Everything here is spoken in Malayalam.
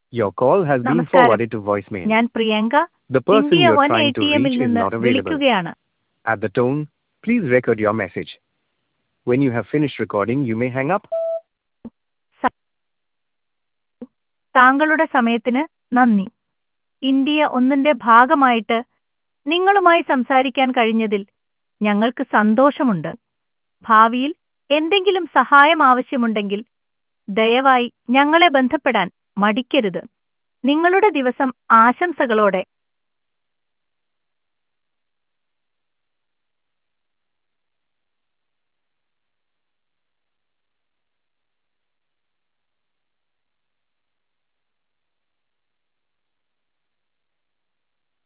Your call has been നമസ്കാരം. forwarded to voicemail. ഞാൻ Priyanka The person India you're one A trying to T എമ്മിൽ reach is നിന്ന് not available. വിളിക്കുകയാണ് At the tone, please record your message. When you have finished recording, you may hang up. താങ്കളുടെ സമയത്തിന് നന്ദി ഇന്ത്യ ഒന്നിന്റെ ഭാഗമായിട്ട് നിങ്ങളുമായി സംസാരിക്കാൻ കഴിഞ്ഞതിൽ ഞങ്ങൾക്ക് സന്തോഷമുണ്ട് ഭാവിയിൽ എന്തെങ്കിലും സഹായം ആവശ്യമുണ്ടെങ്കിൽ ദയവായി ഞങ്ങളെ ബന്ധപ്പെടാൻ മടിക്കരുത് നിങ്ങളുടെ ദിവസം ആശംസകളോടെ